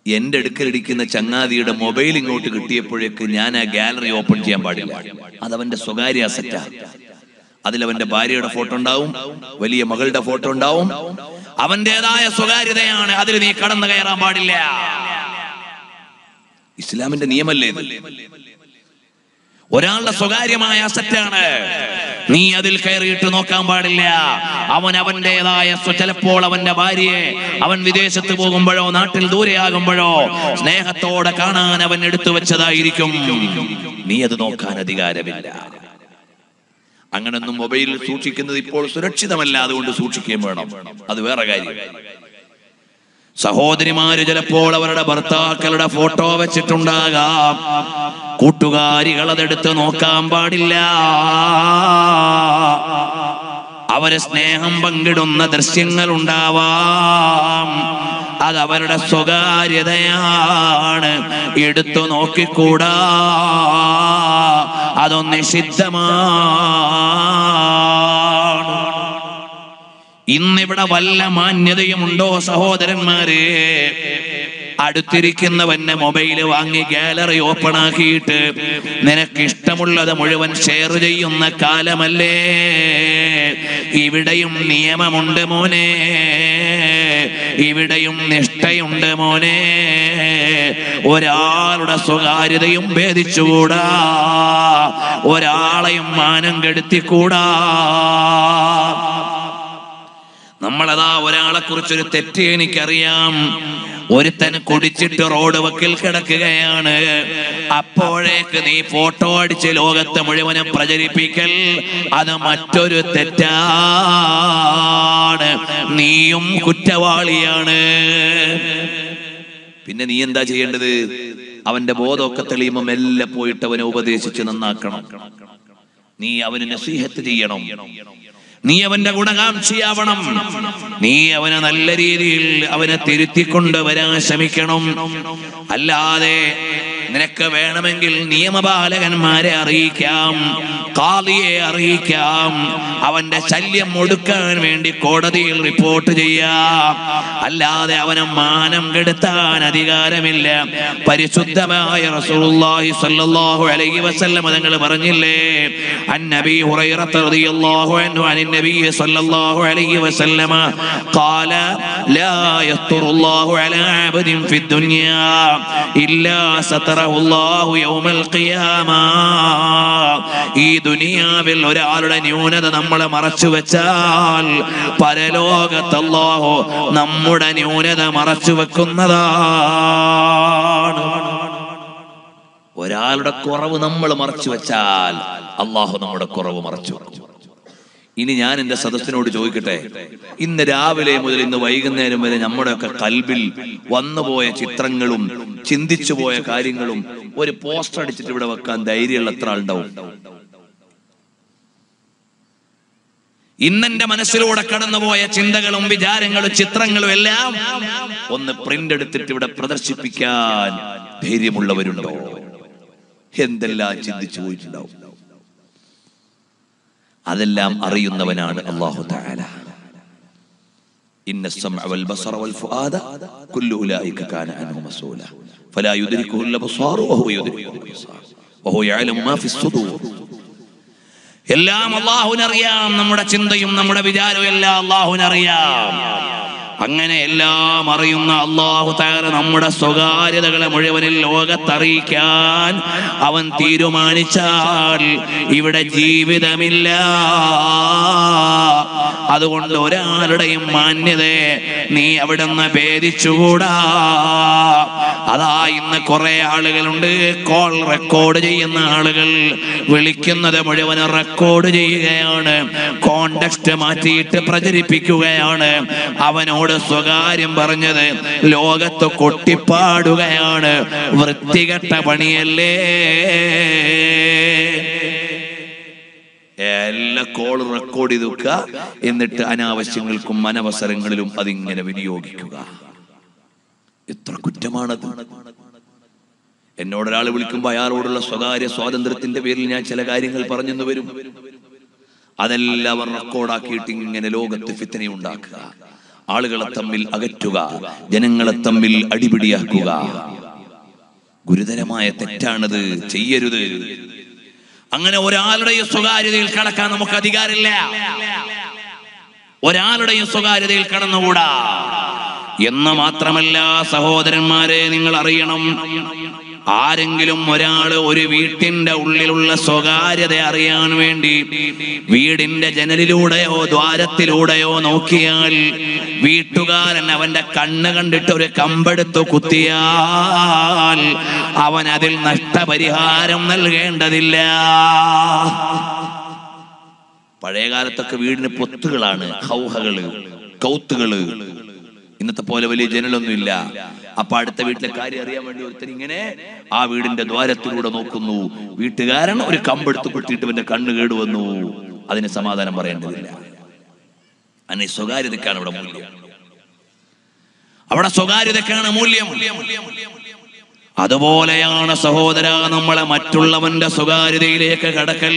എന്റെ അടുക്കലിരിക്കുന്ന ചങ്ങാതിയുടെ മൊബൈൽ ഇങ്ങോട്ട് കിട്ടിയപ്പോഴേക്ക് ഞാൻ ആ ഗാലറി ഓപ്പൺ ചെയ്യാൻ പാടില്ല അതവന്റെ സ്വകാര്യ അസറ്റാ അതിലവന്റെ ഭാര്യയുടെ ഫോട്ടോ ഉണ്ടാവും വലിയ മകളുടെ ഫോട്ടോ ഉണ്ടാവും അവന്റേതായ സ്വകാര്യതയാണ് അതിൽ നീ കടന്നു കയറാൻ പാടില്ല ഇസ്ലാമിന്റെ നിയമല്ലേ ഇത് ഒരാളുടെ സ്വകാര്യമായ അസറ്റാണ് നീ അതിൽ കയറിയിട്ട് നോക്കാൻ പാടില്ല അവൻ അവന്റേതായ സ്വ- ചിലപ്പോൾ അവന്റെ ഭാര്യയെ അവൻ വിദേശത്ത് പോകുമ്പോഴോ നാട്ടിൽ ദൂരെയാകുമ്പോഴോ സ്നേഹത്തോടെ കാണാൻ അവൻ എടുത്തു വെച്ചതായിരിക്കും നീ അത് നോക്കാൻ അധികാരമില്ല അങ്ങനൊന്നും മൊബൈലിൽ സൂക്ഷിക്കുന്നത് ഇപ്പോൾ സുരക്ഷിതമല്ല അതുകൊണ്ട് സൂക്ഷിക്കുകയും വേണം അത് വേറെ കാര്യം സഹോദരിമാര് ചിലപ്പോൾ അവരുടെ ഭർത്താക്കളുടെ ഫോട്ടോ വെച്ചിട്ടുണ്ടാകാം കൂട്ടുകാരികൾ അതെടുത്ത് നോക്കാൻ പാടില്ല അവര് സ്നേഹം പങ്കിടുന്ന ദൃശ്യങ്ങൾ ഉണ്ടാവാം അത് അവരുടെ സ്വകാര്യതയാണ് എടുത്തു നോക്കിക്കൂടാ അതൊന്ന് നിഷിദ്ധമാണ് ഇന്നിവിടെ വല്ല മാന്യതയുമുണ്ടോ സഹോദരന്മാരെ അടുത്തിരിക്കുന്നവന്റെ മൊബൈല് വാങ്ങി ഗാലറി ഓപ്പൺ ആക്കിയിട്ട് നിനക്ക് ഇഷ്ടമുള്ളത് മുഴുവൻ ഷെയർ ചെയ്യുന്ന കാലമല്ലേ ഇവിടെയും നിയമമുണ്ട് മോനെ ഇവിടെയും നിഷ്ഠയുണ്ട് മോനെ ഒരാളുടെ സ്വകാര്യതയും ഭേദിച്ചുകൂടാ ഒരാളെയും മാനം കെടുത്തിക്കൂടാ നമ്മളതാ ഒരാളെ കുറിച്ചൊരു തെറ്റ് എനിക്കറിയാം ഒരുത്തൻ കുടിച്ചിട്ട് റോഡ് വക്കിൽ കിടക്കുകയാണ് അപ്പോഴേക്ക് നീ ഫോട്ടോ അടിച്ച് ലോകത്ത് മുഴുവനും പ്രചരിപ്പിക്കൽ അത് മറ്റൊരു തെറ്റാണ് നീയും കുറ്റവാളിയാണ് പിന്നെ നീ എന്താ ചെയ്യേണ്ടത് അവന്റെ ബോധമൊക്കെ തെളിയുമ്പോൾ മെല്ലെ പോയിട്ട് അവനെ ഉപദേശിച്ച് നന്നാക്കണം നീ അവന് നസീഹത്ത് ചെയ്യണം നീ അവന്റെ ഗുണകാംക്ഷിയാവണം നീ അവനെ നല്ല രീതിയിൽ അവനെ തിരുത്തിക്കൊണ്ടുവരാൻ ശ്രമിക്കണം അല്ലാതെ നിനക്ക് വേണമെങ്കിൽ നിയമപാലകന്മാരെ അറിയിക്കാം കാളിയെ അറിയിക്കാം അവന്റെ ശല്യം ഒടുക്കാൻ വേണ്ടി കോടതിയിൽ റിപ്പോർട്ട് ചെയ്യാം അല്ലാതെ അവനെ മാനം കെടുത്താൻ അധികാരമില്ല പരിശുദ്ധമായ റസൂലുള്ളാഹി സ്വല്ലല്ലാഹു അലൈഹി വസല്ലം തങ്ങൾ പറഞ്ഞില്ലേ അന്നബി ഹുറൈറ റളിയല്ലാഹു അൻഹു അനിൻ നബി സ്വല്ലല്ലാഹു അലൈഹി വസല്ലമ قال لا يستر الله على عبد في الدنيا إلا ستره الله يوم القيامة ഈ ദുനിയാവിൽ ഒരാളുടെ ന്യൂനത നമ്മളെ മറച്ചു വെച്ചാൽ പരലോകത്ത് അല്ലാഹു നമ്മുടെ ന്യൂനത മറച്ചു വെക്കുന്നതാണ് ഒരാളുടെ കുറവ് നമ്മൾ മറച്ചു വെച്ചാൽ അള്ളാഹു നമ്മുടെ കുറവ് മറച്ചു വെക്കും. ഇനി ഞാൻ എന്റെ സദസ്സിനോട് ചോദിക്കട്ടെ ഇന്ന് രാവിലെ മുതൽ ഇന്ന് വൈകുന്നേരം വരെ നമ്മുടെയൊക്കെ കൽബിൽ വന്നുപോയ ചിത്രങ്ങളും ചിന്തിച്ചു പോയ കാര്യങ്ങളും ഒരു പോസ്റ്റർ അടിച്ചിട്ട് ഇവിടെ വെക്കാൻ ധൈര്യമുള്ള എത്ര ആളുണ്ടാവും ഇന്നെന്റെ മനസ്സിലൂടെ കടന്നുപോയ ചിന്തകളും വിചാരങ്ങളും ചിത്രങ്ങളും എല്ലാം ഒന്ന് പ്രിന്റ് എടുത്തിട്ട് ഇവിടെ പ്രദർശിപ്പിക്കാൻ ധൈര്യമുള്ളവരുണ്ടോ എന്തെല്ലാം ചിന്തിച്ചു പോയിട്ടുണ്ടാവും അതെല്ലാം അറിയുന്നവനാണ് അള്ളാഹു തആല ഇന്ന السمع والبصر والفؤاد كل اولئك كان عنه مسؤولا فلا يدركه الابصار وهو يدرك الابصار وهو يعلم ما في الصدور എല്ലാം അള്ളാഹുവിനറിയാം നമ്മുടെ ചിന്തയും നമ്മുടെ വിചാരവും എല്ലാം അള്ളാഹുവിനറിയാം അങ്ങനെ എല്ലാം അറിയുന്ന അള്ളാഹു താര നമ്മുടെ സ്വകാര്യതകളെ മുഴുവനിൽ ലോകത്തറിയിക്കാൻ അവൻ തീരുമാനിച്ചാൽ ഇവിടെ ജീവിതമില്ല അതുകൊണ്ട് ഒരാളുടെയും മാന്യതയെ നീ അവിടെ നിന്ന് ഭേദിച്ചുകൂടാ അതാ ഇന്ന് കുറെ ആളുകളുണ്ട് കോൾ റെക്കോർഡ് ചെയ്യുന്ന ആളുകൾ വിളിക്കുന്നത് മുഴുവൻ റെക്കോർഡ് ചെയ്യുകയാണ് കോണ്ടക്സ്റ്റ് മാറ്റിയിട്ട് പ്രചരിപ്പിക്കുകയാണ് അവനോട് സ്വകാര്യം പറഞ്ഞത് ലോകത്ത് കൊട്ടിപ്പാടുകയാണ് വൃത്തികെട്ട പണിയല്ലേ എല്ലാ കോൾ റെക്കോർഡ് ചെയ്ത് വെക്കുക എന്നിട്ട് അനാവശ്യങ്ങൾക്കും അനവസരങ്ങളിലും അതിങ്ങനെ വിനിയോഗിക്കുക എത്ര കുറ്റമാണത് എന്നോട് ഒരാൾ വിളിക്കുമ്പോൾ അയാളോടുള്ള സ്വകാര്യ സ്വാതന്ത്ര്യത്തിന്റെ പേരിൽ ഞാൻ ചില കാര്യങ്ങൾ പറഞ്ഞെന്ന് വരും അതെല്ലാം അവർ റെക്കോർഡാക്കിയിട്ട് ഇങ്ങനെ ലോകത്ത് ഫിത്തനെ ഉണ്ടാക്കുക ആളുകളെ തമ്മിൽ അകറ്റുക ജനങ്ങളെ തമ്മിൽ അടിപിടിയാക്കുക ഗുരുതരമായ തെറ്റാണത് ചെയ്യരുത് അങ്ങനെ ഒരാളുടെയും സ്വകാര്യതയിൽ കടക്കാൻ നമുക്ക് അധികാരമില്ല ഒരാളുടെയും സ്വകാര്യതയിൽ കടന്നുകൂടാ എന്ന് മാത്രമല്ല സഹോദരന്മാരെ നിങ്ങൾ അറിയണം ആരെങ്കിലും ഒരാള് ഒരു വീട്ടിന്റെ ഉള്ളിലുള്ള സ്വകാര്യത അറിയാൻ വേണ്ടി വീടിന്റെ ജനലിലൂടെയോ ദ്വാരത്തിലൂടെയോ നോക്കിയാൽ വീട്ടുകാരൻ അവന്റെ കണ്ണ് കണ്ടിട്ട് ഒരു കമ്പെടുത്ത് കുത്തിയാൽ അവൻ അതിൽ നഷ്ടപരിഹാരം നൽകേണ്ടതില്ല പഴയ കാലത്തൊക്കെ വീടിന് പൊത്തുകളാണ് ഹൗഹകള് കൗത്തുകള് ഇന്നത്തെ പോലെ വലിയ ജനലൊന്നുമില്ല അപ്പൊ അടുത്ത വീട്ടിലെ കാര്യം അറിയാൻ വേണ്ടി ഒരുത്തൻ ഇങ്ങനെ ആ വീടിന്റെ ദ്വാരത്തിലൂടെ നോക്കുന്നു വീട്ടുകാരൻ ഒരു കമ്പെടുത്ത് കുത്തിയിട്ട് ഇവന്റെ കണ്ണ് കേടുവന്നു അതിന് സമാധാനം പറയേണ്ടതില്ല അന്നെ സ്വകാര്യതക്കാണ് ഇവിടെ മൂല്യം അവിടെ സ്വകാര്യതക്കാണ് മൂല്യം അതുപോലെയാണ് സഹോദര നമ്മളെ മറ്റുള്ളവന്റെ സ്വകാര്യതയിലേക്ക് കടക്കൽ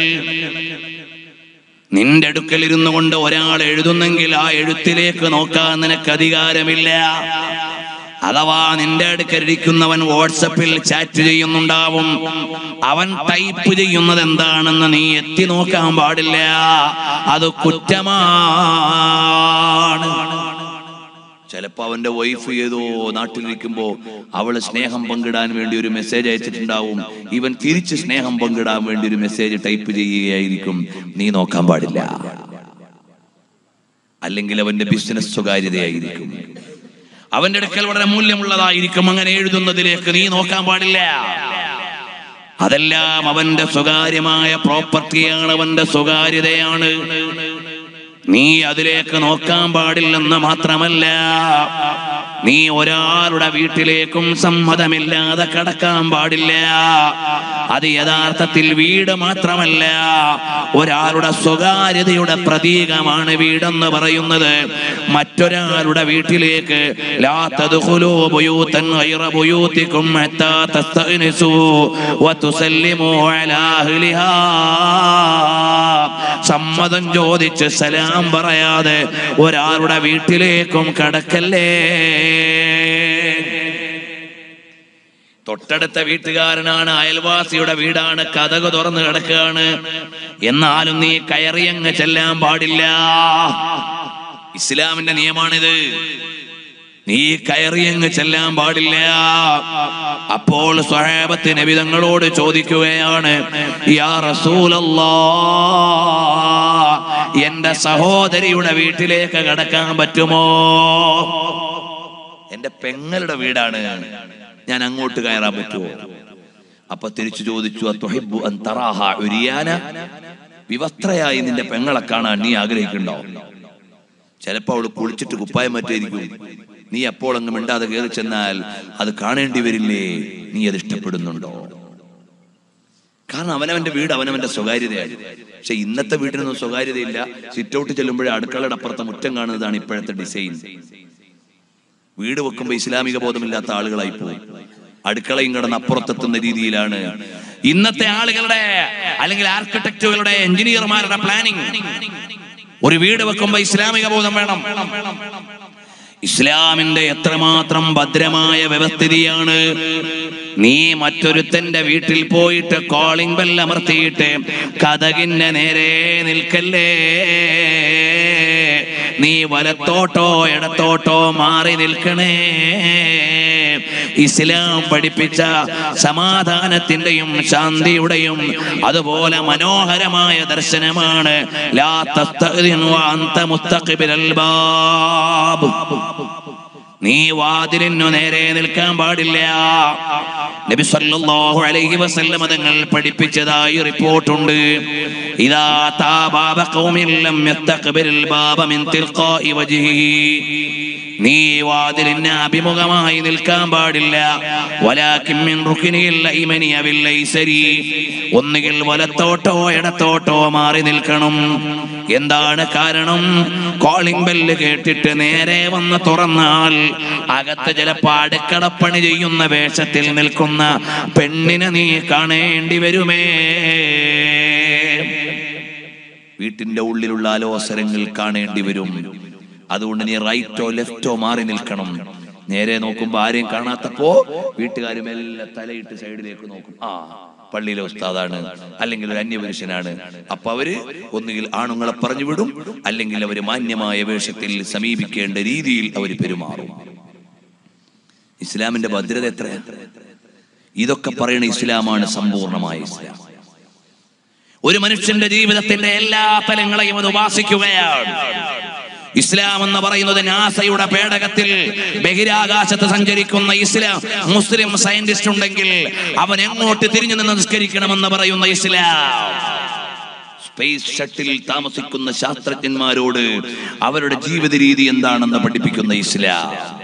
നിന്റെ അടുക്കൽ ഇരുന്നു കൊണ്ട് ഒരാൾ എഴുതുന്നെങ്കിൽ ആ എഴുത്തിലേക്ക് നോക്കാൻ നിനക്ക് അധികാരമില്ല അഥവാ നിന്റെ അടുക്കലിരിക്കുന്നവൻ വാട്സപ്പിൽ ചാറ്റ് ചെയ്യുന്നുണ്ടാവും അവൻ ടൈപ്പ് ചെയ്യുന്നത് എന്താണെന്ന് നീ എത്തി നോക്കാൻ പാടില്ല അത് കുറ്റമാണ് ചിലപ്പോ അവന്റെ വൈഫ് ഏതോ നാട്ടിലിരിക്കുമ്പോ അവള് സ്നേഹം പങ്കിടാൻ വേണ്ടി ഒരു മെസ്സേജ് അയച്ചിട്ടുണ്ടാവും ഇവൻ തിരിച്ച് സ്നേഹം പങ്കിടാൻ വേണ്ടി ഒരു മെസ്സേജ് ടൈപ്പ് ചെയ്യുകയായിരിക്കും നീ നോക്കാൻ പാടില്ല അല്ലെങ്കിൽ അവന്റെ ബിസിനസ് സ്വകാര്യതയായിരിക്കും അവന്റെ അടുക്കൽ വളരെ മൂല്യമുള്ളതായിരിക്കും അങ്ങനെ എഴുതുന്നതിലേക്ക് നീ നോക്കാൻ പാടില്ല അതെല്ലാം അവന്റെ സ്വകാര്യമായ പ്രോപ്പർട്ടിയാണ് അവന്റെ സ്വകാര്യതയാണ് നീ അതിലേക്ക് നോക്കാൻ പാടില്ലെന്ന് മാത്രമല്ല നീ ഒരാളുടെ വീട്ടിലേക്കും സമ്മതമില്ലാതെ കടക്കാൻ പാടില്ല അത് യഥാർത്ഥത്തിൽ വീട് മാത്രമല്ല ഒരാളുടെ സ്വകാര്യതയുടെ പ്രതീകമാണ് വീടെന്ന് പറയുന്നത് മറ്റൊരാളുടെ വീട്ടിലേക്ക് ലാ തദ്ഖുലൂ ബുയൂതൻ ഗൈറ ബുയൂതികും ഹത്താ തസ്തഅനിസൂ വതുസല്ലിമൂ അലാ അഹ്ലിഹാ സമ്മതം ചോദിച്ച് സലാം പറയാതെ ഒരാളുടെ വീട്ടിലേക്കും കടക്കല്ലേ തൊട്ടടുത്ത വീട്ടുകാരനാണ് അയൽവാസിയുടെ വീടാണ് കഥക് തുറന്ന് കിടക്കുകയാണ് എന്നാലും നീ കയറിയങ്ങ് ചെല്ലാൻ പാടില്ല ഇസ്ലാമിന്റെ നിയമാണിത് നീ കയറിയങ്ങ് ചെല്ലാൻ പാടില്ല അപ്പോൾ സ്വഹാബത്ത് നബിതങ്ങളോട് ചോദിക്കുകയാണ് യാ റസൂലല്ലാ എന്റെ സഹോദരിയുടെ വീട്ടിലേക്ക് കടക്കാൻ പറ്റുമോ എന്റെ പെങ്ങളുടെ വീടാണ് ഞാൻ അങ്ങോട്ട് കയറാൻ പറ്റുമോ അപ്പൊ തിരിച്ചു ചോദിച്ചു "അത്തുഹിബ്ബു അൻ തറാഹ ഉരിയാന?" വിവസ്ത്രയായി നിന്റെ പെങ്ങളെ കാണാൻ നീ ആഗ്രഹിക്കുന്നുണ്ടോ ചിലപ്പോ അവള് കുളിച്ചിട്ട് കുപ്പായം മറ്റായിരിക്കും നീ അപ്പോൾ അങ്ങ് മിണ്ടാതെ കയറി ചെന്നാൽ അത് കാണേണ്ടി വരില്ലേ നീ അത് ഇഷ്ടപ്പെടുന്നുണ്ടോ കാരണം അവനവന്റെ വീട് അവനവന്റെ സ്വകാര്യതയാണ് പക്ഷെ ഇന്നത്തെ വീട്ടിനൊന്നും സ്വകാര്യതയില്ല സിറ്റ് ഔട്ട് ചെല്ലുമ്പോഴേ അടുക്കളയുടെ അപ്പുറത്തെ മുറ്റം കാണുന്നതാണ് ഇപ്പോഴത്തെ ഡിസൈൻ വീട് വെക്കുമ്പോൾ ഇസ്ലാമിക ബോധമില്ലാത്ത ആളുകളായി പോകും അടുക്കളയും കടന്ന് അപ്പുറത്തെത്തുന്ന രീതിയിലാണ് ഇന്നത്തെ ആളുകളുടെ അല്ലെങ്കിൽ ആർക്കിടെക്റ്റുകളുടെ എഞ്ചിനീയർമാരുടെ പ്ലാനിങ് ഒരു വീട് വെക്കുമ്പോൾ ഇസ്ലാമിക ബോധം വേണം ഇസ്ലാമിന്റെ എത്രമാത്രം ഭദ്രമായ വ്യവസ്ഥിതിയാണ് നീ മറ്റൊരുത്തന്റെ വീട്ടിൽ പോയിട്ട് കോളിംഗ് ബെൽ അമർത്തിയിട്ട് കഥകിന്റെ നേരെ നിൽക്കല്ലേ നീ വലത്തോട്ടോ ഇടത്തോട്ടോ മാറി നിൽക്കണേ ഇസ്ലാം പഠിപ്പിച്ച സമാധാനത്തിന്റെയും ശാന്തിയുടെയും അതുപോലെ മനോഹരമായ ദർശനമാണ് ലാ തസ്തഅ്ദിൻ വഅന്ത മുസ്തഖ്ബിലൽ ബാബ് നീ വാതിലിനു നേരെ നിൽക്കാൻ പാടില്ല നബി സല്ലല്ലാഹു അലൈഹി വസല്ലം തങ്ങൾ പഠിപ്പിച്ചതായി റിപ്പോർട്ടുണ്ട് ഇദാ താബാബ ഖൗമിൻ ലം യസ്തഖ്ബിൽ ബാബ മിൻ തിൽഖാഇ വജ്ഹിഹി നീ വാതിലിന് അഭിമുഖമായി നിൽക്കാൻ പാടില്ല വലാകിൻ മിൻ റുക്നിൽ ഐമനി അവിൽ ഐസരി ഒന്നുകിൽ വലത്തോട്ടോ ഇടത്തോട്ടോ മാറി നിൽക്കണം എന്താണ് കാരണം കോളിംഗ് ബെല്ല് കേട്ടിട്ട് നേരെ വന്ന് തുറന്നാൽ അകത്ത് ചിലപ്പോ അടുക്കളപ്പണി ചെയ്യുന്ന വേഷത്തിൽ നിൽക്കുന്ന പെണ്ണിനെ നീ കാണേണ്ടി വരുമേ വീട്ടിന്റെ ഉള്ളിലുള്ള ആലോസരങ്ങൾ കാണേണ്ടി വരും അതുകൊണ്ട് നീ റൈറ്റോ ലെഫ്റ്റോ മാറി നിൽക്കണം നേരെ നോക്കുമ്പോ ആരെയും കാണാത്തപ്പോ വീട്ടുകാരും എല്ലാം തലയിട്ട് സൈഡിലേക്ക് നോക്കും ആ പള്ളിയിലെ ഉസ്താദാണ് അല്ലെങ്കിൽ ഒരു അന്യപുരുഷനാണ് അപ്പൊ അവര് ഒന്നുകിൽ ആണുങ്ങളെ പറഞ്ഞു വിടും അല്ലെങ്കിൽ അവര് മാന്യമായ വേഷത്തിൽ സമീപിക്കേണ്ട രീതിയിൽ അവർ പെരുമാറും ഇസ്ലാമിന്റെ ഭദ്രത എത്രയാണ് ഇതൊക്കെ പറയുന്ന ഇസ്ലാമാണ് സമ്പൂർണമായ ഇസ്ലാം ഒരു മനുഷ്യന്റെ ജീവിതത്തിന്റെ എല്ലാ തലങ്ങളെയും അത് ഉപാസിക്കുകയാണ് ഇസ്ലാം എന്ന് പറയുന്നത് നാസയുടെ പേടകത്തിൽ ബഹിരാകാശത്ത് സഞ്ചരിക്കുന്ന ഇസ്ലാം മുസ്ലിം സയന്റിസ്റ്റ് ഉണ്ടെങ്കിൽ അവൻ എങ്ങോട്ട് തിരിഞ്ഞു നിന്ന് നിസ്കരിക്കണമെന്ന് പറയുന്ന ഇസ്ലാം സ്പേസ് ഷട്ടിൽ താമസിക്കുന്ന ശാസ്ത്രജ്ഞന്മാരോട് അവരുടെ ജീവിത രീതി എന്താണെന്ന് പഠിപ്പിക്കുന്ന ഇസ്ലാം